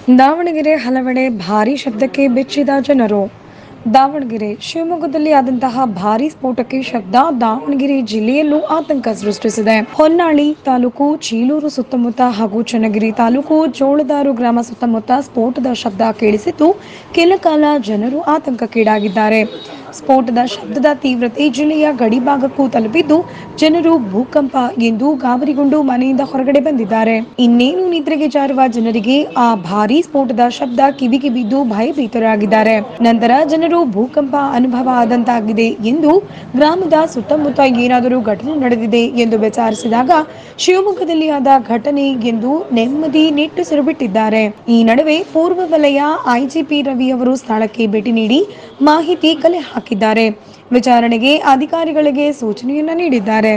ದಾವಣಗೆರೆ ಹಲವೆಡೆ ಭಾರೀ ಶಬ್ದಕ್ಕೆ ಬೆಚ್ಚಿದ ಜನರು ದಾವಣಗೆರೆ ಶಿವಮೊಗ್ಗದಲ್ಲಿ ಆದಂತಹ ಭಾರೀ ಸ್ಫೋಟಕ್ಕೆ ಶಬ್ದ ದಾವಣಗೆರೆ ಜಿಲ್ಲೆಯಲ್ಲೂ ಆತಂಕ ಸೃಷ್ಟಿಸಿದೆ ಹೊನ್ನಾಳಿ ತಾಲೂಕು ಚೀಲೂರು ಸುತ್ತಮುತ್ತ ಹಾಗೂ ಚನ್ನಗಿರಿ ತಾಲೂಕು ಜೋಳದಾರು ಗ್ರಾಮ ಸುತ್ತಮುತ್ತ ಸ್ಫೋಟದ ಶಬ್ದ ಕೇಳಿಸಿದ್ದು ಕೆಲ ಕಾಲ ಜನರು ಆತಂಕಕ್ಕೀಡಾಗಿದ್ದಾರೆ ಸ್ಫೋಟದ ಶಬ್ದದ ತೀವ್ರತೆ ಜಿಲ್ಲೆಯ ಗಡಿಭಾಗಕ್ಕೂ ತಲುಪಿದ್ದು ಜನರು ಭೂಕಂಪ ಎಂದು ಗಾಬರಿಗೊಂಡು ಮನೆಯಿಂದ ಹೊರಗಡೆ ಬಂದಿದ್ದಾರೆ ಇನ್ನೇನು ನಿದ್ರೆಗೆ ಜಾರುವ ಜನರಿಗೆ ಆ ಭಾರೀ ಸ್ಫೋಟದ ಶಬ್ದ ಕಿವಿಗೆ ಬಿದ್ದು ಭಯಭೀತರಾಗಿದ್ದಾರೆ ನಂತರ ಜನರು ಭೂಕಂಪ ಅನುಭವ ಆದಂತಾಗಿದೆ ಎಂದು ಗ್ರಾಮದ ಸುತ್ತಮುತ್ತ ಏನಾದರೂ ಘಟನೆ ನಡೆದಿದೆ ಎಂದು ವಿಚಾರಿಸಿದಾಗ ಶಿವಮೊಗ್ಗದಲ್ಲಿ ಆದ ಘಟನೆ ಎಂದು ನೆಮ್ಮದಿ ನಿಟ್ಟುಸಿರು ಬಿಟ್ಟಿದ್ದಾರೆ ಈ ನಡುವೆ ಪೂರ್ವ ವಲಯ ಐಜಿಪಿ ರವಿ ಅವರು ಸ್ಥಳಕ್ಕೆ ಭೇಟಿ ನೀಡಿ ಮಾಹಿತಿ ಕಲೆ ಹಾಕಿದ್ದಾರೆ ವಿಚಾರಣೆಗೆ ಅಧಿಕಾರಿಗಳಿಗೆ ಸೂಚನೆಯನ್ನ ನೀಡಿದ್ದಾರೆ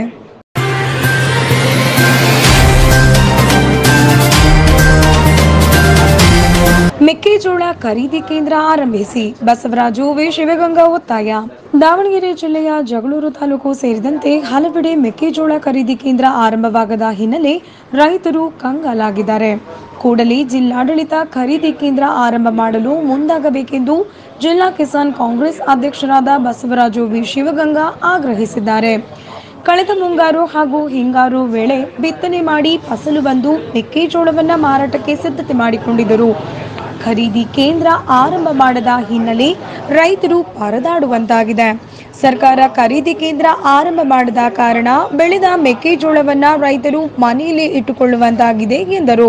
ಮೆಕ್ಕೆಜೋಳ ಖರೀದಿ ಕೇಂದ್ರ ಆರಂಭಿಸಿ ಬಸವರಾಜು ವಿ ಶಿವಗಂಗಾ ಒತ್ತಾಯ ದಾವಣಗೆರೆ ಜಿಲ್ಲೆಯ ಜಗಳೂರು ತಾಲೂಕು ಸೇರಿದಂತೆ ಹಲವೆಡೆ ಮೆಕ್ಕೆಜೋಳ ಖರೀದಿ ಕೇಂದ್ರ ಆರಂಭವಾಗದ ಹಿನ್ನೆಲೆ ರೈತರು ಕಂಗಾಲಾಗಿದ್ದಾರೆ ಕೂಡಲೇ ಜಿಲ್ಲಾಡಳಿತ ಖರೀದಿ ಕೇಂದ್ರ ಆರಂಭ ಮಾಡಲು ಮುಂದಾಗಬೇಕೆಂದು ಜಿಲ್ಲಾ ಕಿಸಾನ್ ಕಾಂಗ್ರೆಸ್ ಅಧ್ಯಕ್ಷರಾದ ಬಸವರಾಜು ವಿ ಶಿವಗಂಗಾ ಆಗ್ರಹಿಸಿದ್ದಾರೆ ಕಳೆದ ಮುಂಗಾರು ಹಾಗೂ ಹಿಂಗಾರು ವೇಳೆ ಬಿತ್ತನೆ ಮಾಡಿ ಫಸಲು ಬಂದು ಮೆಕ್ಕೆಜೋಳವನ್ನ ಮಾರಾಟಕ್ಕೆ ಸಿದ್ಧತೆ ಮಾಡಿಕೊಂಡಿದ್ದರು ಖರೀದಿ ಕೇಂದ್ರ ಆರಂಭ ಮಾಡದ ಹಿನ್ನೆಲೆ ರೈತರು ಪರದಾಡುವಂತಾಗಿದೆ ಸರ್ಕಾರ ಖರೀದಿ ಕೇಂದ್ರ ಆರಂಭ ಮಾಡದ ಕಾರಣ ಬೆಳೆದ ಮೆಕ್ಕೆಜೋಳವನ್ನ ರೈತರು ಮನೆಯಲ್ಲೇ ಇಟ್ಟುಕೊಳ್ಳುವಂತಾಗಿದೆ ಎಂದರು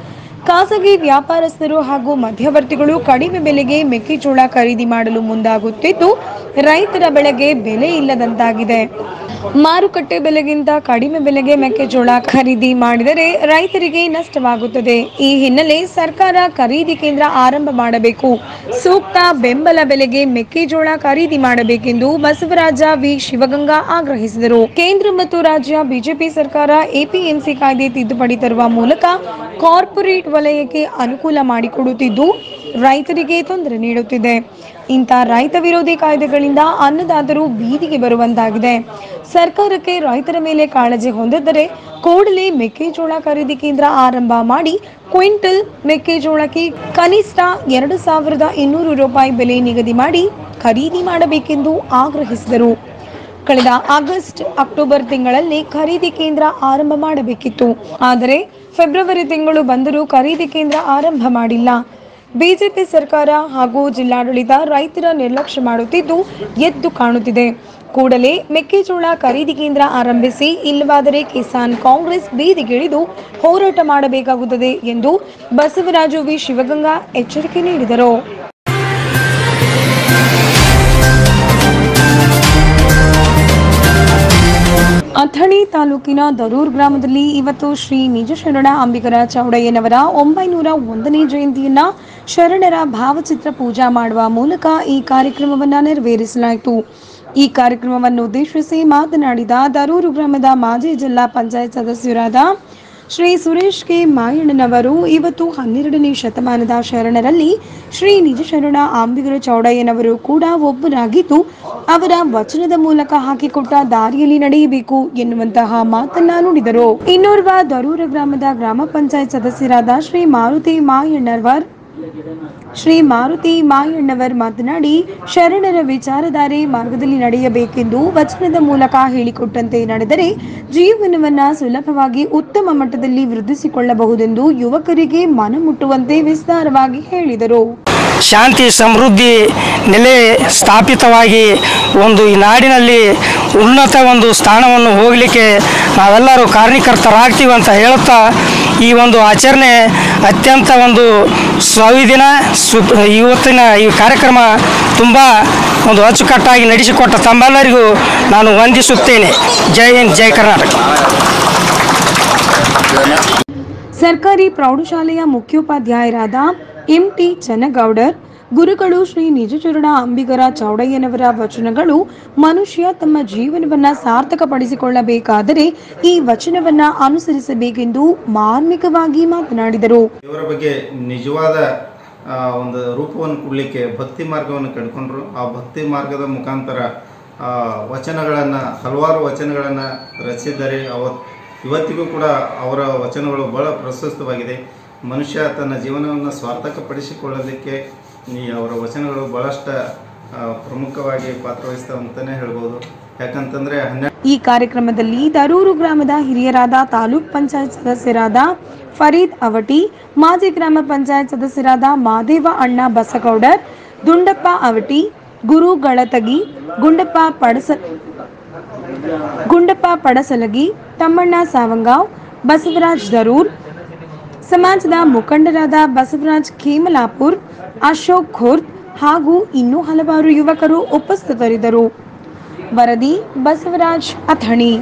ಖಾಸಗಿ ವ್ಯಾಪಾರಸ್ಥರು ಹಾಗೂ ಮಧ್ಯವರ್ತಿಗಳು ಕಡಿಮೆ ಬೆಲೆಗೆ ಮೆಕ್ಕೆಜೋಳ ಖರೀದಿ ಮಾಡಲು ಮುಂದಾಗುತ್ತಿದ್ದು ರೈತರ ಬೆಳೆಗೆ ಬೆಲೆ ಇಲ್ಲದಂತಾಗಿದೆ ಮಾರುಕಟ್ಟೆ ಬೆಲೆಗಿಂತ ಕಡಿಮೆ ಬೆಲೆಗೆ ಮೆಕ್ಕೆಜೋಳ ಖರೀದಿ ಮಾಡಿದರೆ ರೈತರಿಗೆ ನಷ್ಟವಾಗುತ್ತದೆ ಈ ಹಿನ್ನೆಲೆ ಸರ್ಕಾರ ಖರೀದಿ ಕೇಂದ್ರ ಆರಂಭ ಮಾಡಬೇಕು ಸೂಕ್ತ ಬೆಂಬಲ ಬೆಲೆಗೆ ಮೆಕ್ಕೆಜೋಳ ಖರೀದಿ ಮಾಡಬೇಕೆಂದು ಬಸವರಾಜ ವಿ ಶಿವಗಂಗಾ ಆಗ್ರಹಿಸಿದರು ಕೇಂದ್ರ ಮತ್ತು ರಾಜ್ಯ ಬಿಜೆಪಿ ಸರ್ಕಾರ ಎಪಿಎಂಸಿ ಕಾಯ್ದೆ ತಿದ್ದುಪಡಿ ತರುವ ಮೂಲಕ ಕಾರ್ಪೊರೇಟ್ ವಲಯಕ್ಕೆ ಅನುಕೂಲ ಮಾಡಿಕೊಡುತ್ತಿದ್ದು ರೈತರಿಗೆ ತೊಂದರೆ ನೀಡುತ್ತಿದೆ ಇಂಥ ರೈತ ವಿರೋಧಿ ಕಾಯ್ದೆಗಳಿಂದ ಅನ್ನದಾತರು ಬೀದಿಗೆ ಬರುವಂತಾಗಿದೆ ಸರ್ಕಾರಕ್ಕೆ ರೈತರ ಮೇಲೆ ಕಾಳಜಿ ಹೊಂದಿದ್ದರೆ ಕೂಡಲೇ ಮೆಕ್ಕೆಜೋಳ ಖರೀದಿ ಕೇಂದ್ರ ಆರಂಭ ಮಾಡಿ ಕ್ವಿಂಟಲ್ ಮೆಕ್ಕೆಜೋಳಕ್ಕೆ ಕನಿಷ್ಠ ಎರಡು ಸಾವಿರದ ಇನ್ನೂರು ರೂಪಾಯಿ ಬೆಲೆ ನಿಗದಿ ಮಾಡಿ ಖರೀದಿ ಮಾಡಬೇಕೆಂದು ಆಗ್ರಹಿಸಿದರು ಕಳೆದ ಆಗಸ್ಟ್ ಅಕ್ಟೋಬರ್ ತಿಂಗಳಲ್ಲಿ ಖರೀದಿ ಕೇಂದ್ರ ಆರಂಭ ಮಾಡಬೇಕಿತ್ತು ಆದರೆ ಫೆಬ್ರವರಿ ತಿಂಗಳು ಬಂದರೂ ಖರೀದಿ ಕೇಂದ್ರ ಆರಂಭ ಮಾಡಿಲ್ಲ ಬಿಜೆಪಿ ಸರ್ಕಾರ ಹಾಗೂ ಜಿಲ್ಲಾಡಳಿತ ರೈತರ ನಿರ್ಲಕ್ಷ್ಯ ಮಾಡುತ್ತಿದ್ದು ಎದ್ದು ಕಾಣುತ್ತಿದೆ ಕೂಡಲೇ ಮೆಕ್ಕೆಜೋಳ ಖರೀದಿ ಕೇಂದ್ರ ಆರಂಭಿಸಿ ಇಲ್ಲವಾದರೆ ಕಿಸಾನ್ ಕಾಂಗ್ರೆಸ್ ಬೀದಿಗಿಳಿದು ಹೋರಾಟ ಮಾಡಬೇಕಾಗುತ್ತದೆ ಎಂದು ಬಸವರಾಜು ವಿ ಶಿವಗಂಗಾ ಎಚ್ಚರಿಕೆ ನೀಡಿದರು ಅಥಣಿ ತಾಲೂಕಿನ ದರೂರ್ ಗ್ರಾಮದಲ್ಲಿ ಇವತ್ತು ಶ್ರೀ ನಿಜ ಶರಣ ಅಂಬಿಗರ ಚೌಡಯ್ಯನವರ ಒಂಬೈನೂರ ಒಂದನೇ ಜಯಂತಿಯನ್ನ ಶರಣರ ಭಾವಚಿತ್ರ ಪೂಜಾ ಮಾಡುವ ಮೂಲಕ ಈ ಕಾರ್ಯಕ್ರಮವನ್ನು ನೆರವೇರಿಸಲಾಯಿತು ಈ ಕಾರ್ಯಕ್ರಮವನ್ನು ಉದ್ದೇಶಿಸಿ ಮಾತನಾಡಿದ ದರೂರು ಗ್ರಾಮದ ಮಾಜಿ ಜಿಲ್ಲಾ ಪಂಚಾಯತ್ ಸದಸ್ಯರಾದ ಶ್ರೀ ಸುರೇಶ್ ಕೆ ಮಾಯಣ್ಣನವರು ಇವತ್ತು ಹನ್ನೆರಡನೇ ಶತಮಾನದ ಶರಣರಲ್ಲಿ ಶ್ರೀ ನಿಜಶರಣ ಆಂಬಿಗರ ಚೌಡಯ್ಯನವರು ಕೂಡ ಒಬ್ಬರಾಗಿದ್ದು ಅವರ ವಚನದ ಮೂಲಕ ಹಾಕಿಕೊಟ್ಟ ದಾರಿಯಲ್ಲಿ ನಡೆಯಬೇಕು ಎನ್ನುವಂತಹ ಮಾತನ್ನ ನುಡಿದರು ಇನ್ನೋರ್ವ ದರೂರ ಗ್ರಾಮದ ಗ್ರಾಮ ಪಂಚಾಯತ್ ಸದಸ್ಯರಾದ ಶ್ರೀ ಮಾರುತಿ ಮಾಯಣ್ಣವರ್ ಶ್ರೀ ಮಾರುತಿ ಮಾಯಣ್ಣವರ್ ಮಾತನಾಡಿ ಶರಣರ ವಿಚಾರಧಾರೆ ಮಾರ್ಗದಲ್ಲಿ ನಡೆಯಬೇಕೆಂದು ವಚನದ ಮೂಲಕ ಹೇಳಿಕೊಟ್ಟಂತೆ ನಡೆದರೆ ಜೀವನವನ್ನ ಸುಲಭವಾಗಿ ಉತ್ತಮ ಮಟ್ಟದಲ್ಲಿ ವೃದ್ಧಿಸಿಕೊಳ್ಳಬಹುದೆಂದು ಯುವಕರಿಗೆ ಮನಮುಟ್ಟುವಂತೆ ವಿಸ್ತಾರವಾಗಿ ಹೇಳಿದರು ಶಾಂತಿ ಸಮೃದ್ಧಿ ನೆಲೆ ಸ್ಥಾಪಿತವಾಗಿ ಒಂದು ಈ ನಾಡಿನಲ್ಲಿ ಉನ್ನತ ಒಂದು ಸ್ಥಾನವನ್ನು ಹೋಗಲಿಕ್ಕೆ ನಾವೆಲ್ಲರೂ ಕಾರಣೀಕರ್ತರಾಗ್ತೀವಿ ಅಂತ ಹೇಳುತ್ತಾ ಈ ಒಂದು ಆಚರಣೆ ಅತ್ಯಂತ ಒಂದು ಸವಿದಿನ ಸು ಇವತ್ತಿನ ಈ ಕಾರ್ಯಕ್ರಮ ತುಂಬ ಒಂದು ಅಚ್ಚುಕಟ್ಟಾಗಿ ನಡೆಸಿಕೊಟ್ಟ ತಮ್ಮೆಲ್ಲರಿಗೂ ನಾನು ವಂದಿಸುತ್ತೇನೆ ಜೈ ಹಿಂದ್ ಜೈ ಕರ್ನಾಟಕ ಸರ್ಕಾರಿ ಪ್ರೌಢಶಾಲೆಯ ಮುಖ್ಯೋಪಾಧ್ಯಾಯರಾದ ಎಂಟಿ ಚನ್ನಗೌಡರ್ ಗುರುಗಳು ಶ್ರೀ ನಿಜಚರಣ ಅಂಬಿಗರ ಚೌಡಯ್ಯನವರ ವಚನಗಳು ಮನುಷ್ಯ ತಮ್ಮ ಜೀವನವನ್ನ ಸಾರ್ಥಕಪಡಿಸಿಕೊಳ್ಳಬೇಕಾದರೆ ಈ ವಚನವನ್ನ ಅನುಸರಿಸಬೇಕೆಂದು ಮಾರ್ಮಿಕವಾಗಿ ಮಾತನಾಡಿದರು ಇವರ ಬಗ್ಗೆ ನಿಜವಾದ ಆ, ಒಂದು ರೂಪವನ್ನು ಕೊಡಲಿಕ್ಕೆ ಭಕ್ತಿ ಮಾರ್ಗವನ್ನು ಕಂಡುಕೊಂಡ್ರು ಆ ಭಕ್ತಿ ಮಾರ್ಗದ ಮುಖಾಂತರ ವಚನಗಳನ್ನು ಹಲವಾರು ವಚನಗಳನ್ನು ರಚಿಸಿದ್ದಾರೆ ಅವತ್ ಇವತ್ತಿಗೂ ಕೂಡ ಅವರ ವಚನಗಳು ಬಹಳ ಪ್ರಶಸ್ತವಾಗಿದೆ ಮನುಷ್ಯ ತನ್ನ ಜೀವನವನ್ನು ಸಾರ್ಥಕಪಡಿಸಿಕೊಳ್ಳಲಿಕ್ಕೆ ಈ ಅವರ ವಚನಗಳು ಭಾಳಷ್ಟು ಆ, ಪ್ರಮುಖವಾಗಿ ಪಾತ್ರವಹಿಸ್ತವೆ ಅಂತಲೇ ಹೇಳ್ಬೋದು ಯಾಕಂತಂದರೆ ಹನ್ನೆರಡು ಈ ಕಾರ್ಯಕ್ರಮದಲ್ಲಿ ದರೂರು ಗ್ರಾಮದ ಹಿರಿಯರಾದ ತಾಲೂಕ್ ಪಂಚಾಯತ್ ಸದಸ್ಯರಾದ ಫರೀದ್ ಅವಟಿ ಮಾಜಿ ಗ್ರಾಮ ಪಂಚಾಯತ್ ಸದಸ್ಯರಾದ ಮಾದೇವ ಅಣ್ಣ ಬಸಗೌಡರ್ ದುಂಡಪ್ಪ ಅವಟಿ ಗುರು ಗಳತಗಿ ಗುಂಡಪ್ಪ ಪಡಸ ಗುಂಡಪ್ಪ ಪಡಸಲಗಿ ತಮ್ಮಣ್ಣ ಸಾವಂಗಾವ್ ಬಸವರಾಜ್ ದರೂರ್ ಸಮಾಜದ ಮುಖಂಡರಾದ ಬಸವರಾಜ್ ಖೇಮಲಾಪುರ್ ಅಶೋಕ್ ಖುರ್ದ್ ಹಾಗೂ ಇನ್ನೂ ಹಲವಾರು ಯುವಕರು ಉಪಸ್ಥಿತರಿದ್ದರು ವರದಿ ಬಸವರಾಜ್ ಅಥಣಿ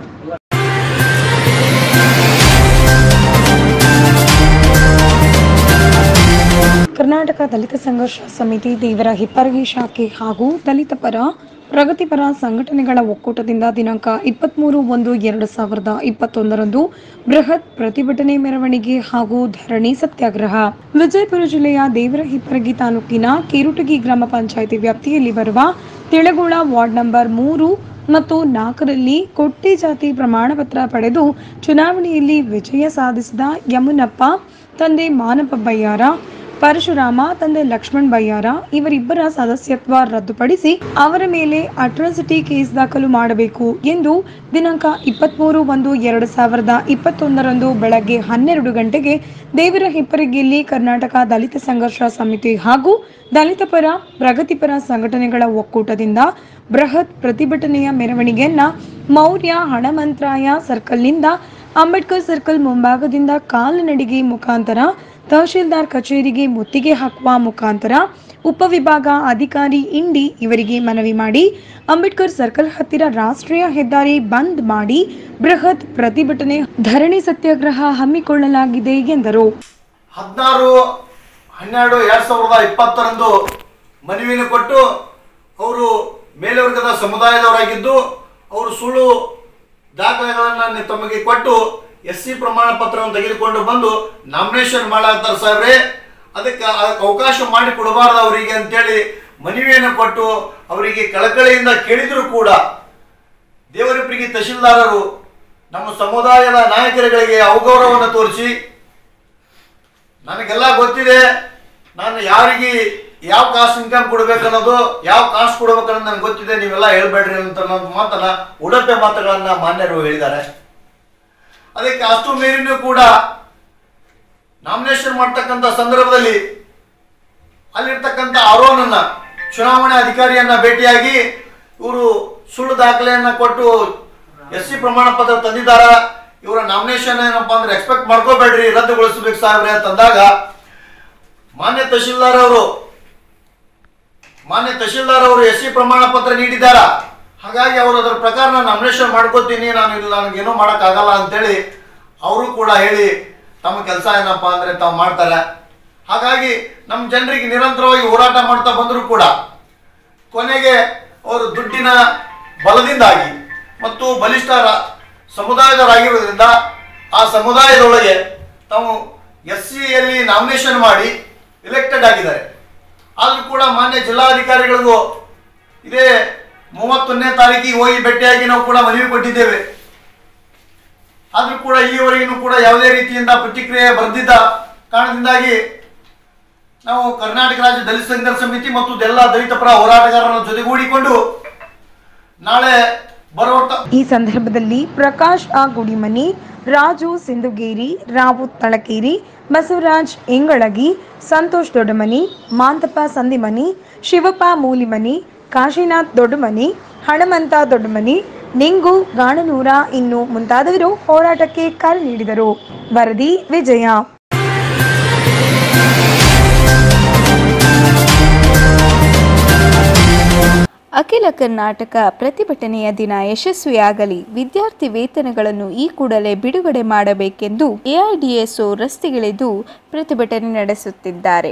ಕರ್ನಾಟಕ ದಲಿತ ಸಂಘರ್ಷ ಸಮಿತಿ ದೇವರ ಹಿಪ್ಪರಗಿ ಶಾಖೆ ಹಾಗೂ ದಲಿತ ಪರ ಪ್ರಗತಿಪರ ಸಂಘಟನೆಗಳ ಒಕ್ಕೂಟದಿಂದ ದಿನಾಂಕ ಇಪ್ಪತ್ತ್ಮೂರು ಒಂದು ಎರಡು ಸಾವಿರದ ಇಪ್ಪತ್ತೊಂದರಂದು ಬೃಹತ್ ಪ್ರತಿಭಟನೆ ಮೆರವಣಿಗೆ ಹಾಗೂ ಧರಣಿ ಸತ್ಯಾಗ್ರಹ ವಿಜಯಪುರ ಜಿಲ್ಲೆಯ ದೇವರ ಹಿಪ್ಪರಗಿ ತಾಲೂಕಿನ ಕೇರುಟಗಿ ಗ್ರಾಮ ಪಂಚಾಯಿತಿ ವ್ಯಾಪ್ತಿಯಲ್ಲಿ ಬರುವ ತಿಳಗೋಳ ವಾರ್ಡ್ ನಂಬರ್ ಮೂರು ಮತ್ತು ನಾಲ್ಕರಲ್ಲಿ ಕೊಟ್ಟಿ ಜಾತಿ ಪ್ರಮಾಣ ಪತ್ರ ಪಡೆದು ಚುನಾವಣೆಯಲ್ಲಿ ವಿಜಯ ಸಾಧಿಸಿದ ಯಮುನಪ್ಪ ತಂದೆ ಮಾನಪ್ಪ ಬಯ್ಯಾರ ಪರಶುರಾಮ ತಂದೆ ಲಕ್ಷ್ಮಣ್ ಬಯ್ಯಾರ ಇವರಿಬ್ಬರ ಸದಸ್ಯತ್ವ ರದ್ದುಪಡಿಸಿ ಅವರ ಮೇಲೆ ಅಟ್ರಾಸಿಟಿ ಕೇಸ್ ದಾಖಲು ಮಾಡಬೇಕು ಎಂದು ದಿನಾಂಕ ಇಪ್ಪತ್ತ್ಮೂರು ಒಂದು ಎರಡು ಸಾವಿರದ ಇಪ್ಪತ್ತೊಂದರಂದು ಬೆಳಗ್ಗೆ ಹನ್ನೆರಡು ಗಂಟೆಗೆ ದೇವರ ಹಿಪ್ಪರಗಿಯಲ್ಲಿ ಕರ್ನಾಟಕ ದಲಿತ ಸಂಘರ್ಷ ಸಮಿತಿ ಹಾಗೂ ದಲಿತ ಪರ ಪ್ರಗತಿಪರ ಸಂಘಟನೆಗಳ ಒಕ್ಕೂಟದಿಂದ ಬೃಹತ್ ಪ್ರತಿಭಟನೆಯ ಮೆರವಣಿಗೆಯನ್ನ ಮೌರ್ಯ ಹಣಮಂತ್ರಾಯ ಸರ್ಕಲ್ನಿಂದ ಅಂಬೇಡ್ಕರ್ ಸರ್ಕಲ್ ಮುಂಭಾಗದಿಂದ ಕಾಲ್ನಡಿಗೆ ಮುಖಾಂತರ ತಹಶೀಲ್ದಾರ್ ಕಚೇರಿಗೆ ಮುತ್ತಿಗೆ ಹಾಕುವ ಮುಖಾಂತರ ಉಪವಿಭಾಗ ಅಧಿಕಾರಿ ಇಂಡಿ ಇವರಿಗೆ ಮನವಿ ಮಾಡಿ ಅಂಬೇಡ್ಕರ್ ಸರ್ಕಲ್ ಹತ್ತಿರ ರಾಷ್ಟ್ರೀಯ ಹೆದ್ದಾರಿ ಬಂದ್ ಮಾಡಿ ಬೃಹತ್ ಪ್ರತಿಭಟನೆ ಧರಣಿ ಸತ್ಯಾಗ್ರಹ ಹಮ್ಮಿಕೊಳ್ಳಲಾಗಿದೆ ಎಂದರು ಹದಿನಾರು ಹನ್ನೆರಡು ಎರಡ್ ಸಾವಿರದ ಇಪ್ಪತ್ತರಂದು ಮನವಿಯನ್ನು ಕೊಟ್ಟು ಅವರು ಮೇಲ್ವರ್ಗದ ಸಮುದಾಯದವರಾಗಿದ್ದು ಅವರು ಸುಳ್ಳು ದಾಖಲೆಗಳನ್ನು ತಮಗೆ ಕೊಟ್ಟು ಎಸ್ ಸಿ ಪ್ರಮಾಣ ಪತ್ರವನ್ನು ತೆಗೆದುಕೊಂಡು ಬಂದು ನಾಮಿನೇಷನ್ ಮಾಡಾಕ್ತಾರೆ ಸಾಹೇಬ್ರೆ ಅದಕ್ಕೆ ಅದಕ್ಕೆ ಅವಕಾಶ ಮಾಡಿ ಕೊಡಬಾರ್ದು ಅವರಿಗೆ ಅಂತೇಳಿ ಮನವಿಯನ್ನು ಕೊಟ್ಟು ಅವರಿಗೆ ಕಳಕಳಿಯಿಂದ ಕೇಳಿದ್ರು ಕೂಡ ದೇವರಿಪ್ಪರಿಗೆ ತಹಶೀಲ್ದಾರರು ನಮ್ಮ ಸಮುದಾಯದ ನಾಯಕರುಗಳಿಗೆ ಅವಗೌರವವನ್ನು ತೋರಿಸಿ ನನಗೆಲ್ಲ ಗೊತ್ತಿದೆ ನಾನು ಯಾರಿಗೆ ಯಾವ ಕಾಸ್ಟ್ ಇನ್ಕಮ್ ಕೊಡ್ಬೇಕು ಅನ್ನೋದು ಯಾವ ಕಾಸ್ಟ್ ಕೊಡ್ಬೇಕು ಅನ್ನೋದು ನನಗೆ ಗೊತ್ತಿದೆ ನೀವೆಲ್ಲ ಹೇಳ್ಬೇಡ್ರಿ ಅಂತ ಅನ್ನೋ ಮಾತನ್ನ ಉಡಪೆ ಮಾತುಗಳನ್ನ ಮಾನ್ಯರು ಹೇಳಿದ್ದಾರೆ ಅದಕ್ಕೆ ಅಷ್ಟು ಮೀರಿನೂ ಕೂಡ ನಾಮಿನೇಷನ್ ಮಾಡ್ತಕ್ಕಂಥ ಸಂದರ್ಭದಲ್ಲಿ ಅಲ್ಲಿರ್ತಕ್ಕಂಥ ಆರೋನನ್ನ ಚುನಾವಣೆ ಅಧಿಕಾರಿಯನ್ನ ಭೇಟಿಯಾಗಿ ಇವರು ಸುಳ್ಳು ದಾಖಲೆಯನ್ನ ಕೊಟ್ಟು ಎಸ್ ಸಿ ಪ್ರಮಾಣ ಪತ್ರ ತಂದಿದ್ದಾರ ಇವರ ನಾಮಿನೇಷನ್ ಏನಪ್ಪಾ ಅಂದ್ರೆ ಎಕ್ಸ್ಪೆಕ್ಟ್ ಮಾಡ್ಕೋಬೇಡ್ರಿ ರದ್ದುಗೊಳಿಸಬೇಕು ಸಾಹೇಬ್ರೆ ಅಂತಂದಾಗ ಮಾನ್ಯ ತಹಶೀಲ್ದಾರ್ ಅವರು ಮಾನ್ಯ ತಹಶೀಲ್ದಾರ್ ಅವರು ಎಸ್ ಸಿ ಪ್ರಮಾಣ ಪತ್ರ ನೀಡಿದ್ದಾರ ಹಾಗಾಗಿ ಅವರು ಅದರ ಪ್ರಕಾರ ನಾನು ನಾಮಿನೇಷನ್ ಮಾಡ್ಕೋತೀನಿ ನಾನು ಇಲ್ಲ ನನಗೇನೋ ಮಾಡೋಕ್ಕಾಗಲ್ಲ ಅಂತೇಳಿ ಅವರು ಕೂಡ ಹೇಳಿ ತಮ್ಮ ಕೆಲಸ ಏನಪ್ಪಾ ಅಂದ್ರೆ ತಾವು ಮಾಡ್ತಾರೆ ಹಾಗಾಗಿ ನಮ್ಮ ಜನರಿಗೆ ನಿರಂತರವಾಗಿ ಹೋರಾಟ ಮಾಡ್ತಾ ಬಂದರೂ ಕೂಡ ಕೊನೆಗೆ ಅವರು ದುಡ್ಡಿನ ಬಲದಿಂದಾಗಿ ಮತ್ತು ಬಲಿಷ್ಠ ರ- ಸಮುದಾಯದವರಾಗಿರೋದ್ರಿಂದ ಆ ಸಮುದಾಯದೊಳಗೆ ತಾವು ಎಸ್ ಸಿಯಲ್ಲಿ ನಾಮಿನೇಷನ್ ಮಾಡಿ ಇಲೆಕ್ಟೆಡ್ ಆಗಿದ್ದಾರೆ ಆದರೂ ಕೂಡ ಮಾನ್ಯ ಜಿಲ್ಲಾಧಿಕಾರಿಗಳಿಗೂ ಇದೇ ಮೂವತ್ತೊಂದನೇ ತಾರೀಕಿಗೆ ಹೋಗಿ ಭೇಟಿಯಾಗಿ ನಾವು ಕೂಡ ಮನವಿ ಕೊಟ್ಟಿದ್ದೇವೆ ಆದರೂ ಕೂಡ ಈವರೆಗೂ ಕೂಡ ಯಾವುದೇ ರೀತಿಯಿಂದ ಪ್ರತಿಕ್ರಿಯೆ ಬರೆದಿದ್ದ ಕಾರಣದಿಂದಾಗಿ ನಾವು ಕರ್ನಾಟಕ ರಾಜ್ಯ ದಲಿತ ಸಂಘರ್ಷ ಸಮಿತಿ ಮತ್ತು ಎಲ್ಲ ದಲಿತ ಪರ ಹೋರಾಟಗಾರರ ಜೊತೆಗೂಡಿಕೊಂಡು ನಾಳೆ ಬರುವಂತ ಈ ಸಂದರ್ಭದಲ್ಲಿ ಪ್ರಕಾಶ್ ಆ ಗುಡಿಮನಿ ರಾಜು ಸಿಂಧುಗೇರಿ ರಾವು ತಳಕೇರಿ ಬಸವರಾಜ್ ಎಂಗಳಗಿ ಸಂತೋಷ್ ದೊಡ್ಡಮನಿ ಮಾಂತಪ್ಪ ಸಂದಿಮನಿ ಶಿವಪ್ಪ ಮೂಲಿಮನಿ ಕಾಶಿನಾಥ್ ದೊಡ್ಡಮನಿ ಹಣಮಂತ ದೊಡ್ಡಮನಿ ನಿಂಗು ಗಾಣನೂರ ಇನ್ನು ಮುಂತಾದವರು ಹೋರಾಟಕ್ಕೆ ಕರೆ ನೀಡಿದರು ವರದಿ ವಿಜಯ ಅಖಿಲ ಕರ್ನಾಟಕ ಪ್ರತಿಭಟನೆಯ ದಿನ ಯಶಸ್ವಿಯಾಗಲಿ ವಿದ್ಯಾರ್ಥಿ ವೇತನಗಳನ್ನು ಈ ಕೂಡಲೇ ಬಿಡುಗಡೆ ಮಾಡಬೇಕೆಂದು ಎಐಡಿಎಸ್ಒ ರಸ್ತೆಗಿಳಿದು ಪ್ರತಿಭಟನೆ ನಡೆಸುತ್ತಿದ್ದಾರೆ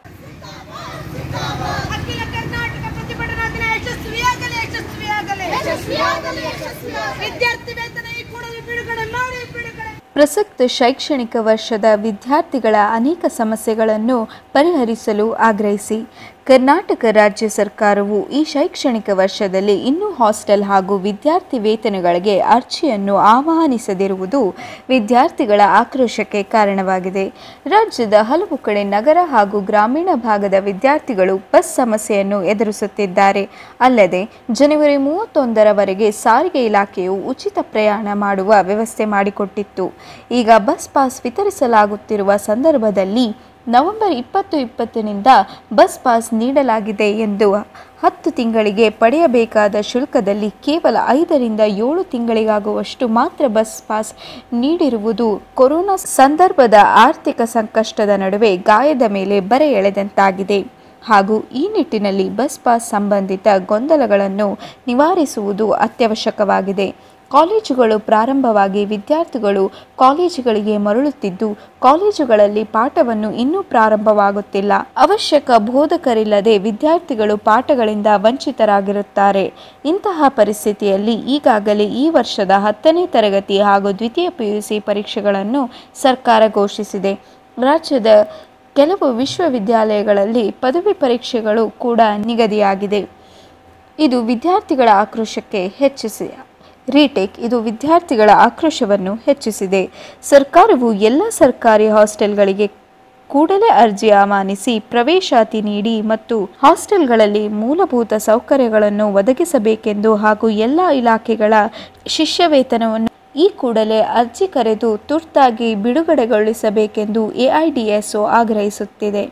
ಅಖಿಲ ಕರ್ನಾಟಕ ಪ್ರತಿಭಟನಾ ದಿನ ಯಶಸ್ವಿಯಾಗಲಿ ಯಶಸ್ವಿಯಾಗಲಿ ಯಶಸ್ವಿಯಾಗಲಿ ವಿದ್ಯಾರ್ಥಿ ವೇತನ ಈ ಕೂಡಲೇ ಬಿಡುಗಡೆ ಮಾಡಿ ಬಿಡುಗಡೆ ಪ್ರಸಕ್ತ ಶೈಕ್ಷಣಿಕ ವರ್ಷದ ವಿದ್ಯಾರ್ಥಿಗಳ ಅನೇಕ ಸಮಸ್ಯೆಗಳನ್ನು ಪರಿಹರಿಸಲು ಆಗ್ರಹಿಸಿ ಕರ್ನಾಟಕ ರಾಜ್ಯ ಸರ್ಕಾರವು ಈ ಶೈಕ್ಷಣಿಕ ವರ್ಷದಲ್ಲಿ ಇನ್ನೂ ಹಾಸ್ಟೆಲ್ ಹಾಗೂ ವಿದ್ಯಾರ್ಥಿ ವೇತನಗಳಿಗೆ ಅರ್ಜಿಯನ್ನು ಆಹ್ವಾನಿಸದಿರುವುದು ವಿದ್ಯಾರ್ಥಿಗಳ ಆಕ್ರೋಶಕ್ಕೆ ಕಾರಣವಾಗಿದೆ ರಾಜ್ಯದ ಹಲವು ಕಡೆ ನಗರ ಹಾಗೂ ಗ್ರಾಮೀಣ ಭಾಗದ ವಿದ್ಯಾರ್ಥಿಗಳು ಬಸ್ ಸಮಸ್ಯೆಯನ್ನು ಎದುರಿಸುತ್ತಿದ್ದಾರೆ ಅಲ್ಲದೆ ಜನವರಿ ಮೂವತ್ತೊಂದರವರೆಗೆ ಸಾರಿಗೆ ಇಲಾಖೆಯು ಉಚಿತ ಪ್ರಯಾಣ ಮಾಡುವ ವ್ಯವಸ್ಥೆ ಮಾಡಿಕೊಟ್ಟಿತ್ತು ಈಗ ಬಸ್ ಪಾಸ್ ವಿತರಿಸಲಾಗುತ್ತಿರುವ ಸಂದರ್ಭದಲ್ಲಿ ನವೆಂಬರ್ ಇಪ್ಪತ್ತು ಇಪ್ಪತ್ತನಿಂದ ಬಸ್ ಪಾಸ್ ನೀಡಲಾಗಿದೆ ಎಂದು ಹತ್ತು ತಿಂಗಳಿಗೆ ಪಡೆಯಬೇಕಾದ ಶುಲ್ಕದಲ್ಲಿ ಕೇವಲ ಐದರಿಂದ ಏಳು ತಿಂಗಳಿಗಾಗುವಷ್ಟು ಮಾತ್ರ ಬಸ್ ಪಾಸ್ ನೀಡಿರುವುದು ಕೊರೋನಾ ಸಂದರ್ಭದ ಆರ್ಥಿಕ ಸಂಕಷ್ಟದ ನಡುವೆ ಗಾಯದ ಮೇಲೆ ಬರೆ ಎಳೆದಂತಾಗಿದೆ ಹಾಗೂ ಈ ನಿಟ್ಟಿನಲ್ಲಿ ಬಸ್ ಪಾಸ್ ಸಂಬಂಧಿತ ಗೊಂದಲಗಳನ್ನು ನಿವಾರಿಸುವುದು ಅತ್ಯವಶ್ಯಕವಾಗಿದೆ ಕಾಲೇಜುಗಳು ಪ್ರಾರಂಭವಾಗಿ ವಿದ್ಯಾರ್ಥಿಗಳು ಕಾಲೇಜುಗಳಿಗೆ ಮರಳುತ್ತಿದ್ದು ಕಾಲೇಜುಗಳಲ್ಲಿ ಪಾಠವನ್ನು ಇನ್ನೂ ಪ್ರಾರಂಭವಾಗುತ್ತಿಲ್ಲ ಅವಶ್ಯಕ ಬೋಧಕರಿಲ್ಲದೆ ವಿದ್ಯಾರ್ಥಿಗಳು ಪಾಠಗಳಿಂದ ವಂಚಿತರಾಗಿರುತ್ತಾರೆ ಇಂತಹ ಪರಿಸ್ಥಿತಿಯಲ್ಲಿ ಈಗಾಗಲೇ ಈ ವರ್ಷದ ಹತ್ತನೇ ತರಗತಿ ಹಾಗೂ ದ್ವಿತೀಯ ಪಿಯುಸಿ ಪರೀಕ್ಷೆಗಳನ್ನು ಸರ್ಕಾರ ಘೋಷಿಸಿದೆ ರಾಜ್ಯದ ಕೆಲವು ವಿಶ್ವವಿದ್ಯಾಲಯಗಳಲ್ಲಿ ಪದವಿ ಪರೀಕ್ಷೆಗಳು ಕೂಡ ನಿಗದಿಯಾಗಿದೆ ಇದು ವಿದ್ಯಾರ್ಥಿಗಳ ಆಕ್ರೋಶಕ್ಕೆ ಹೆಚ್ಚಿಸಿ ರೀಟೇಕ್ ಇದು ವಿದ್ಯಾರ್ಥಿಗಳ ಆಕ್ರೋಶವನ್ನು ಹೆಚ್ಚಿಸಿದೆ ಸರ್ಕಾರವು ಎಲ್ಲ ಸರ್ಕಾರಿ ಹಾಸ್ಟೆಲ್ಗಳಿಗೆ ಕೂಡಲೇ ಅರ್ಜಿ ಆಹ್ವಾನಿಸಿ ಪ್ರವೇಶಾತಿ ನೀಡಿ ಮತ್ತು ಹಾಸ್ಟೆಲ್ಗಳಲ್ಲಿ ಮೂಲಭೂತ ಸೌಕರ್ಯಗಳನ್ನು ಒದಗಿಸಬೇಕೆಂದು ಹಾಗೂ ಎಲ್ಲ ಇಲಾಖೆಗಳ ಶಿಷ್ಯ ವೇತನವನ್ನು ಈ ಕೂಡಲೇ ಅರ್ಜಿ ಕರೆದು ತುರ್ತಾಗಿ ಬಿಡುಗಡೆಗೊಳಿಸಬೇಕೆಂದು ಎಐಡಿಎಸ್ಒ ಆಗ್ರಹಿಸುತ್ತಿದೆ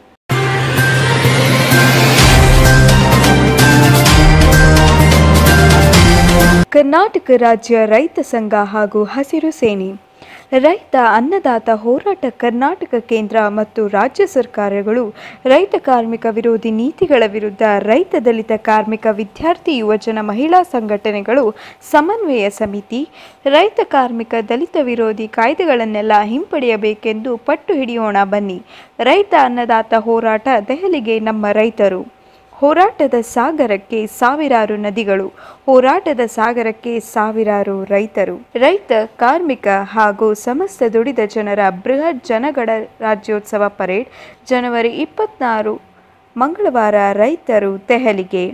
ಕರ್ನಾಟಕ ರಾಜ್ಯ ರೈತ ಸಂಘ ಹಾಗೂ ಹಸಿರು ಸೇನೆ ರೈತ ಅನ್ನದಾತ ಹೋರಾಟ ಕರ್ನಾಟಕ ಕೇಂದ್ರ ಮತ್ತು ರಾಜ್ಯ ಸರ್ಕಾರಗಳು ರೈತ ಕಾರ್ಮಿಕ ವಿರೋಧಿ ನೀತಿಗಳ ವಿರುದ್ಧ ರೈತ ದಲಿತ ಕಾರ್ಮಿಕ ವಿದ್ಯಾರ್ಥಿ ಯುವಜನ ಮಹಿಳಾ ಸಂಘಟನೆಗಳು ಸಮನ್ವಯ ಸಮಿತಿ ರೈತ ಕಾರ್ಮಿಕ ದಲಿತ ವಿರೋಧಿ ಕಾಯ್ದೆಗಳನ್ನೆಲ್ಲ ಹಿಂಪಡೆಯಬೇಕೆಂದು ಪಟ್ಟು ಹಿಡಿಯೋಣ ಬನ್ನಿ ರೈತ ಅನ್ನದಾತ ಹೋರಾಟ ದೆಹಲಿಗೆ ನಮ್ಮ ರೈತರು ಹೋರಾಟದ ಸಾಗರಕ್ಕೆ ಸಾವಿರಾರು ನದಿಗಳು ಹೋರಾಟದ ಸಾಗರಕ್ಕೆ ಸಾವಿರಾರು ರೈತರು ರೈತ ಕಾರ್ಮಿಕ ಹಾಗೂ ಸಮಸ್ತ ದುಡಿದ ಜನರ ಬೃಹತ್ ಜನಗಣ ರಾಜ್ಯೋತ್ಸವ ಪರೇಡ್ ಜನವರಿ ಇಪ್ಪತ್ನಾರು ಮಂಗಳವಾರ ರೈತರು ದೆಹಲಿಗೆ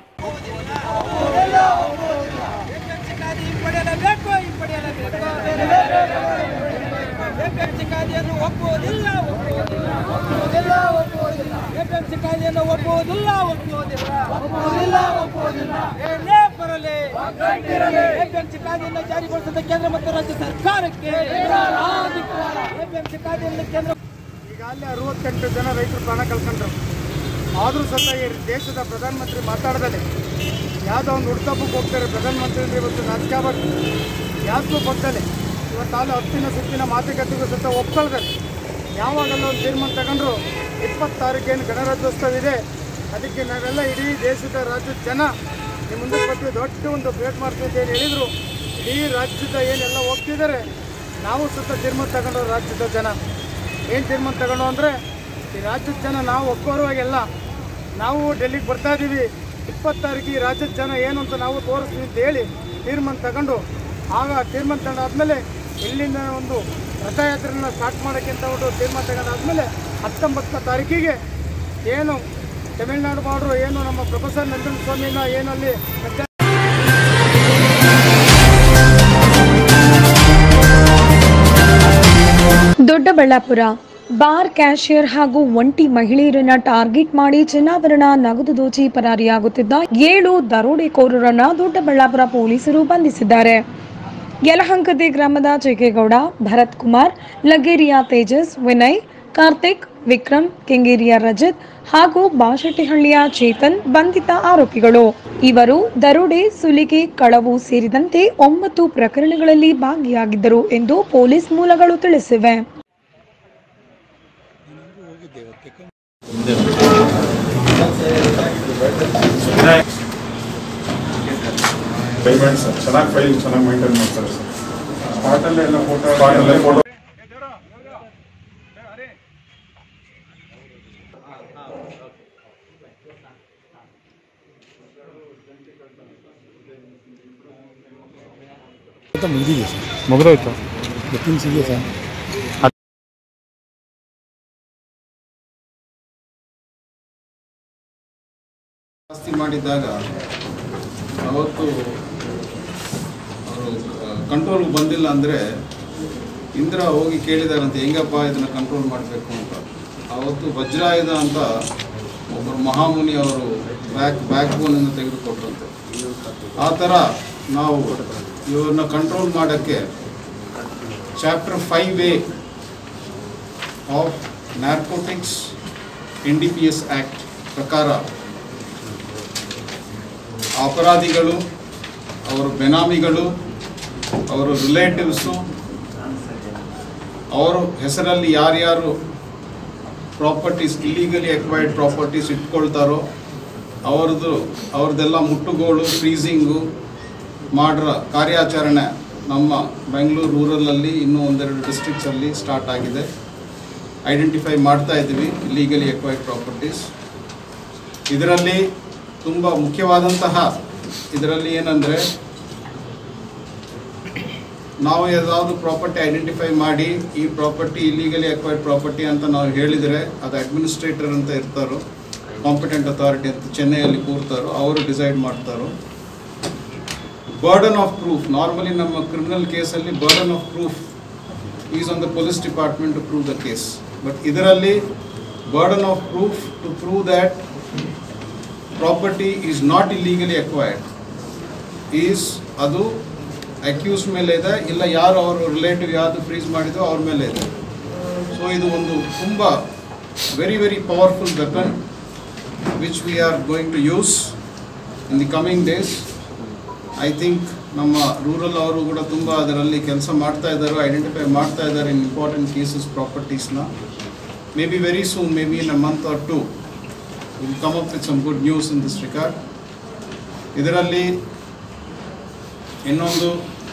ಹಿಂಪಡೆಯಲೇಬೇಕು ಹಿಂಪಡೆಯಲೇಬೇಕು ಎಪಿಎಂಸಿ ಕಾಯ್ದೆಯನ್ನು ಒಪ್ಪುವುದಿಲ್ಲ ಒಪ್ಪುವುದಿಲ್ಲ ಒಪ್ಪುವುದಿಲ್ಲ ಒಪ್ಪುವುದಿಲ್ಲ ಎಪಿಎಂಸಿ ಕಾಯ್ದೆಯನ್ನು ಒಪ್ಪುವುದಿಲ್ಲ ಒಪ್ಪುವುದಿಲ್ಲ ಒಪ್ಪುವುದಿಲ್ಲ ಒಪ್ಪುವುದಿಲ್ಲ ಏನೇ ಬರಲಿ ಎಪಿಎಂಸಿ ಕಾಯ್ದೆಯನ್ನು ಜಾರಿಗೊಳಿಸಿದ ಕೇಂದ್ರ ಮತ್ತು ರಾಜ್ಯ ಸರ್ಕಾರಕ್ಕೆ ಎಪಿಎಂಸಿ ಕಾಯ್ದೆಯನ್ನು ಕೇಂದ್ರ ಈಗಾಗಲೇ ಅರವತ್ತೆಂಟು ಜನ ರೈತರು ಪ್ರಾಣ ಕಳ್ಕೊಂಡ್ರು ಆದರೂ ಸಹ ಈ ದೇಶದ ಪ್ರಧಾನಮಂತ್ರಿ ಮಾತಾಡ್ದಲ್ಲಿ ಯಾವುದೋ ಒಂದು ಹುಡ್ತಪ್ಪಕ್ಕೆ ಹೋಗ್ತಾರೆ ಪ್ರಧಾನಮಂತ್ರಿ ಅಂದ್ರೆ ಇವತ್ತು ನಾಚಿಕೆ ಆಗ್ಬೇಕು ಯಾಕೂ ಗೊತ್ತಲೆ ಇವತ್ತು ಅಲ್ಲಿ ಹತ್ತಿನ ಸುತ್ತಿನ ಮಾತುಕತೆಗೂ ಸಹ ಒಪ್ಕೊಳ್ತಾರೆ ಯಾವಾಗಲೂ ಒಂದು ತೀರ್ಮಾನ ತಗೊಂಡ್ರು ಇಪ್ಪತ್ತು ತಾರೀಕೇನು ಗಣರಾಜ್ಯೋತ್ಸವ ಇದೆ ಅದಕ್ಕೆ ನಾವೆಲ್ಲ ಇಡೀ ದೇಶದ ರಾಜ್ಯದ ಜನ ನಿಮ್ಮ ಮುಂದೆ ಬರ್ತೀವಿ ದೊಡ್ಡ ಒಂದು ಭೇಟ್ ಮಾಡ್ತೀವಿ ಅಂತ ಏನು ಹೇಳಿದರು ಇಡೀ ರಾಜ್ಯದ ಏನೆಲ್ಲ ಹೋಗ್ತಿದ್ದಾರೆ ನಾವು ಸುತ್ತ ತೀರ್ಮಾನ ತಗೊಂಡ್ರು ರಾಜ್ಯದ ಜನ ಏನು ತೀರ್ಮಾನ ತಗೊಂಡು ಅಂದರೆ ಈ ರಾಜ್ಯದ ಜನ ನಾವು ಒಪ್ಪೋರುವಾಗೆಲ್ಲ ನಾವು ಡೆಲ್ಲಿಗೆ ಬರ್ತಾ ಇದ್ದೀವಿ ಇಪ್ಪತ್ತು ತಾರೀಕಿಗೆ ಈ ರಾಜ್ಯದ ಜನ ಏನು ಅಂತ ನಾವು ತೋರಿಸ್ತೀವಿ ಅಂತ ಹೇಳಿ ತೀರ್ಮಾನ ತಗೊಂಡು ಆಗ ತೀರ್ಮಾನ ತಗೊಂಡಾದ್ಮೇಲೆ ಇಲ್ಲಿಂದ ಒಂದು ರಥಯಾತ್ರೆನ ಸ್ಟಾರ್ಟ್ ಮಾಡೋಕ್ಕೆ ಅಂತ ಒಂದು ತೀರ್ಮಾನ ತಗೊಂಡಾದ್ಮೇಲೆ ಹತ್ತೊಂಬತ್ತನೇ ತಾರೀಕಿಗೆ ಏನು ತಮಿಳುನಾಡು ಬಾರ್ಡ್ರು ಏನು ನಮ್ಮ ಪ್ರೊಫೆಸರ್ ನಂದನ ಸ್ವಾಮಿನ ಏನಲ್ಲಿ ದೊಡ್ಡಬಳ್ಳಾಪುರ ಬಾರ್ ಕ್ಯಾಶಿಯರ್ ಹಾಗೂ ಒಂಟಿ ಮಹಿಳೆಯರನ್ನ ಟಾರ್ಗೆಟ್ ಮಾಡಿ ಚಿನ್ನಾಭರಣ ನಗದು ದೋಚಿ ಪರಾರಿಯಾಗುತ್ತಿದ್ದ ಏಳು ದರೋಡೆಕೋರರನ್ನ ದೊಡ್ಡಬಳ್ಳಾಪುರ ಪೊಲೀಸರು ಬಂಧಿಸಿದ್ದಾರೆ ಯಲಹಂಕದೆ ಗ್ರಾಮದ ಚೇಕೇಗೌಡ ಭರತ್ ಕುಮಾರ್ ಲಗೇರಿಯಾ ತೇಜಸ್ ವಿನಯ್ ಕಾರ್ತಿಕ್ ವಿಕ್ರಮ್ ಕೆಂಗೇರಿಯ ರಜತ್ ಹಾಗೂ ಬಾಶೆಟ್ಟಿಹಳ್ಳಿಯ ಚೇತನ್ ಬಂಧಿತ ಆರೋಪಿಗಳು ಇವರು ದರೋಡೆ ಸುಲಿಗೆ ಕಳವು ಸೇರಿದಂತೆ ಒಂಬತ್ತು ಪ್ರಕರಣಗಳಲ್ಲಿ ಭಾಗಿಯಾಗಿದ್ದರು ಎಂದು ಪೊಲೀಸ್ ಮೂಲಗಳು ತಿಳಿಸಿವೆ ಪೇಮೆಂಟ್ಸ್ ಚೆನ್ನಾಗಿ ಫೈಲ್ ಚೆನ್ನಾಗಿ ಮೇಂಟೈನ್ ಮಾಡ್ತಾರೆ ಸರ್ ಸ್ಪಾಟಲ್ಲೇ ಎಲ್ಲ ಫೋಟೋ ಸ್ಪಾಟಲ್ಲೇ ಫೋಟೋ ಮುಗಿದಿದೆ ಸರ್ ಮುಗಿದೋಯ್ತು ಗೊತ್ತಿನ ಸಿಗಿದೆ ಸರ್ ಜಾಸ್ತಿ ಮಾಡಿದ್ದಾಗ ಅವತ್ತು ಅವರು ಕಂಟ್ರೋಲ್ಗೆ ಬಂದಿಲ್ಲ ಅಂದರೆ ಇಂದ್ರ ಹೋಗಿ ಕೇಳಿದಾರಂತೆ ಹೆಂಗಪ್ಪ ಇದನ್ನು ಕಂಟ್ರೋಲ್ ಮಾಡಬೇಕು ಅಂತ ಆವತ್ತು ವಜ್ರಾಯುಧ ಅಂತ ಒಬ್ಬರು ಮಹಾಮುನಿ ಅವರು ಬ್ಯಾಕ್ ಬ್ಯಾಕ್ ಬೋನನ್ನು ತೆಗೆದುಕೊಟ್ರಂತೆ ಆ ಥರ ನಾವು ಇವ್ರನ್ನ ಕಂಟ್ರೋಲ್ ಮಾಡೋಕ್ಕೆ chapter five A of narcotics N D P S act ಪ್ರಕಾರ ಅಪರಾಧಿಗಳು ಅವರ ಬೆನಾಮಿಗಳು ಅವರ ರಿಲೇಟಿವ್ಸು ಅವರ ಹೆಸರಲ್ಲಿ ಯಾರ್ಯಾರು ಪ್ರಾಪರ್ಟೀಸ್ ಇಲೀಗಲಿ ಅಕ್ವೈರ್ಡ್ ಪ್ರಾಪರ್ಟೀಸ್ ಇಟ್ಕೊಳ್ತಾರೋ ಅವ್ರದ್ದು ಅವ್ರದ್ದೆಲ್ಲ ಮುಟ್ಟುಗೋಳು ಫ್ರೀಸಿಂಗು ಮಾಡ್ರ ಕಾರ್ಯಾಚರಣೆ ನಮ್ಮ ಬೆಂಗಳೂರು ರೂರಲಲ್ಲಿ ಇನ್ನೂ ಒಂದೆರಡು ಡಿಸ್ಟ್ರಿಕ್ಟ್ಸಲ್ಲಿ ಸ್ಟಾರ್ಟ್ ಆಗಿದೆ ಐಡೆಂಟಿಫೈ ಮಾಡ್ತಾ ಇದ್ದೀವಿ ಇಲೀಗಲಿ ಅಕ್ವೈರ್ಡ್ ಪ್ರಾಪರ್ಟೀಸ್ ಇದರಲ್ಲಿ ತುಂಬ ಮುಖ್ಯವಾದಂತಹ ಇದರಲ್ಲಿ ಏನಂದರೆ ನಾವು ಯಾವುದಾದ್ರು ಪ್ರಾಪರ್ಟಿ ಐಡೆಂಟಿಫೈ ಮಾಡಿ ಈ ಪ್ರಾಪರ್ಟಿ ಇಲೀಗಲಿ ಅಕ್ವೈರ್ಡ್ ಪ್ರಾಪರ್ಟಿ ಅಂತ ನಾವು ಹೇಳಿದರೆ ಅದು ಅಡ್ಮಿನಿಸ್ಟ್ರೇಟರ್ ಅಂತ ಇರ್ತಾರೋ ಕಾಂಪಿಟೆಂಟ್ ಅಥಾರಿಟಿ ಅಂತ ಚೆನ್ನೈಯಲ್ಲಿ ಕೂರ್ತಾರೋ ಅವರು ಡಿಸೈಡ್ ಮಾಡ್ತಾರೋ ಬರ್ಡನ್ ಆಫ್ ಪ್ರೂಫ್ ನಾರ್ಮಲಿ ನಮ್ಮ ಕ್ರಿಮಿನಲ್ ಕೇಸಲ್ಲಿ burden of proof is on the police department to prove the case but ಇದರಲ್ಲಿ burden of proof to prove that property is not illegally acquired is ಅದು accused ಮೇಲೆ ಇದೆ ಇಲ್ಲ ಯಾರು ಅವರು relative ಯಾವುದು ಫ್ರೀಸ್ ಮಾಡಿದೋ ಅವ್ರ ಮೇಲೆ ಇದೆ ಸೊ ಇದು ಒಂದು ತುಂಬ very very powerful weapon which we are going to use in the coming days I think ನಮ್ಮ ರೂರಲ್ ಅವರು ಕೂಡ ತುಂಬ ಅದರಲ್ಲಿ ಕೆಲಸ ಮಾಡ್ತಾ ಇದ್ದಾರೆ ಐಡೆಂಟಿಫೈ ಮಾಡ್ತಾ ಇದ್ದಾರೆ ಇನ್ ಇಂಪಾರ್ಟೆಂಟ್ ಕೇಸಸ್ ಪ್ರಾಪರ್ಟೀಸ್ನ may be very soon may be in a month or two will come up with some good news in this record ಇದರಲ್ಲಿ ಇನ್ನೊಂದು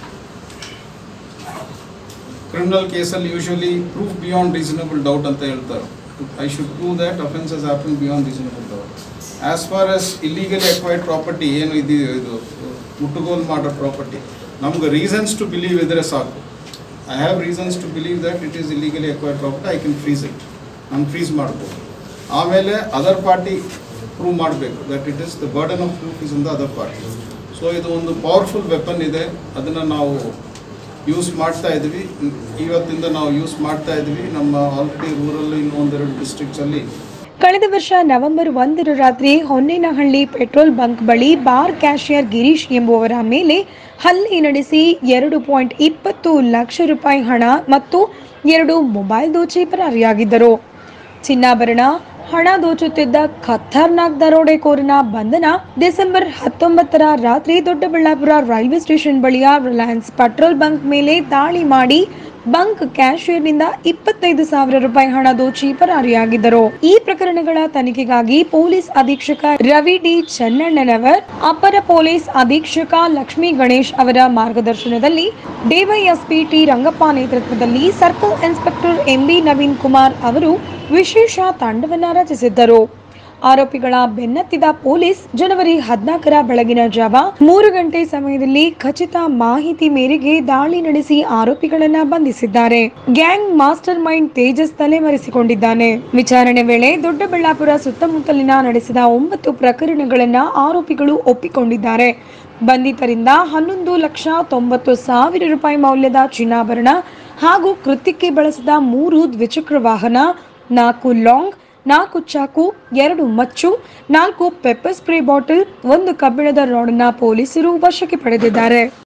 ಕ್ರಿಮಿನಲ್ ಕೇಸಲ್ಲಿ usually proof beyond reasonable doubt ಅಂತ ಹೇಳ್ತಾರೆ I should prove that offences happen beyond reasonable doubt as far as illegally acquired property ಏನು ಇದು ಇದು ಮುಟ್ಟುಗೋಲು ಮಾಡೋ ಪ್ರಾಪರ್ಟಿ ನಮ್ಗೆ ರೀಸನ್ಸ್ ಟು ಬಿಲೀವ್ ಇದ್ರೆ ಸಾಕು I have reasons to believe that it is illegally acquired property I can freeze it ನಾನು freeze ಮಾಡ್ಬೋದು ಆಮೇಲೆ ಅದರ್ ಪಾರ್ಟಿ ಪ್ರೂವ್ ಮಾಡಬೇಕು that it is the burden of proof is in the other party so ಇದು ಒಂದು powerful weapon ಇದೆ ಅದನ್ನು ನಾವು use ಮಾಡ್ತಾ ಇದ್ವಿ ಇವತ್ತಿಂದ ನಾವು ಯೂಸ್ ಮಾಡ್ತಾ ಇದ್ವಿ ನಮ್ಮ ಆಲ್ರೆಡಿ ರೂರಲ್ ಇನ್ನೂ ಒಂದೆರಡು ಡಿಸ್ಟ್ರಿಕ್ಟ್ಸಲ್ಲಿ ಕಳೆದ ವರ್ಷ ನವೆಂಬರ್ ಒಂದರ ರಾತ್ರಿ ಹೊನ್ನೇನಹಳ್ಳಿ ಪೆಟ್ರೋಲ್ ಬಂಕ್ ಬಳಿ ಬಾರ್ ಕ್ಯಾಶಿಯರ್ ಗಿರೀಶ್ ಎಂಬುವರ ಮೇಲೆ ಹಲ್ಲೆ ನಡೆಸಿ ಎರಡು ಪಾಯಿಂಟ್ ಇಪ್ಪತ್ತು ಲಕ್ಷ ರೂಪಾಯಿ ಹಣ ಮತ್ತು ಎರಡು ಮೊಬೈಲ್ ದೋಚಿ ಪರಾರಿಯಾಗಿದ್ದರು ಚಿನ್ನಾಭರಣ ಹಣ ದೋಚುತ್ತಿದ್ದ ಖತರ್ನಾಕ್ ದರೋಡೆಕೋರನ ಬಂಧನ ಡಿಸೆಂಬರ್ ಹತ್ತೊಂಬತ್ತರ ರಾತ್ರಿ ದೊಡ್ಡಬಳ್ಳಾಪುರ ರೈಲ್ವೆ ಸ್ಟೇಷನ್ ಬಳಿಯ ರಿಲಯನ್ಸ್ ಪೆಟ್ರೋಲ್ ಬಂಕ್ ಮೇಲೆ ದಾಳಿ ಮಾಡಿ ಬಂಕ್ ಕ್ಯಾಶಿಯರ್ನಿಂದ ಇಪ್ಪತ್ತೈದು ಸಾವಿರ ರೂಪಾಯಿ ಹಣ ದೋಚಿ ಪರಾರಿಯಾಗಿದ್ದರು ಈ ಪ್ರಕರಣಗಳ ತನಿಖೆಗಾಗಿ ಪೊಲೀಸ್ ಅಧೀಕ್ಷಕ ರವಿ ಡಿ ಚೆನ್ನಣ್ಣನವರ್ ಅಪರ ಪೊಲೀಸ್ ಅಧೀಕ್ಷಕ ಲಕ್ಷ್ಮೀ ಗಣೇಶ್ ಅವರ ಮಾರ್ಗದರ್ಶನದಲ್ಲಿ ಡಿವೈಎಸ್ಪಿ ಟಿ ರಂಗಪ್ಪ ನೇತೃತ್ವದಲ್ಲಿ circle inspector MB Naveen Kumar ಅವರು ವಿಶೇಷ ತಂಡವನ್ನ ರಚಿಸಿದ್ದರು ಆರೋಪಿಗಳ ಬೆನ್ನತ್ತಿದ ಪೊಲೀಸ್ ಜನವರಿ ಹದಿನಾಲ್ಕರ ಬೆಳಗಿನ ಜಾವ ಮೂರು ಗಂಟೆ ಸಮಯದಲ್ಲಿ ಖಚಿತ ಮಾಹಿತಿ ಮೇರೆಗೆ ದಾಳಿ ನಡೆಸಿ ಆರೋಪಿಗಳನ್ನ ಬಂಧಿಸಿದ್ದಾರೆ ಗ್ಯಾಂಗ್ ಮಾಸ್ಟರ್ ಮೈಂಡ್ ತೇಜಸ್ ತಲೆಮರೆಸಿಕೊಂಡಿದ್ದಾನೆ ವಿಚಾರಣೆ ವೇಳೆ ದೊಡ್ಡಬಳ್ಳಾಪುರ ಸುತ್ತಮುತ್ತಲಿನ ನಡೆಸಿದ ಒಂಬತ್ತು ಪ್ರಕರಣಗಳನ್ನ ಆರೋಪಿಗಳು ಒಪ್ಪಿಕೊಂಡಿದ್ದಾರೆ ಬಂಧಿತರಿಂದ ಹನ್ನೊಂದು ಲಕ್ಷ ತೊಂಬತ್ತು ಸಾವಿರ ರೂಪಾಯಿ ಮೌಲ್ಯದ ಚಿನ್ನಾಭರಣ ಹಾಗೂ ಕೃತ್ಯಕ್ಕೆ ಬಳಸಿದ ಮೂರು ದ್ವಿಚಕ್ರ ವಾಹನ ನಾಲ್ಕು ಲಾಂಗ್ ನಾಲ್ಕು ಚಾಕು ಎರಡು ಮಚ್ಚು ನಾಲ್ಕು ಪೆಪ್ಪರ್ ಸ್ಪ್ರೇ ಬಾಟಲ್ ಒಂದು ಕಬ್ಬಿಣದ ರಾಡನ್ನ ಪೊಲೀಸರು ವಶಕ್ಕೆ ಪಡೆದಿದ್ದಾರೆ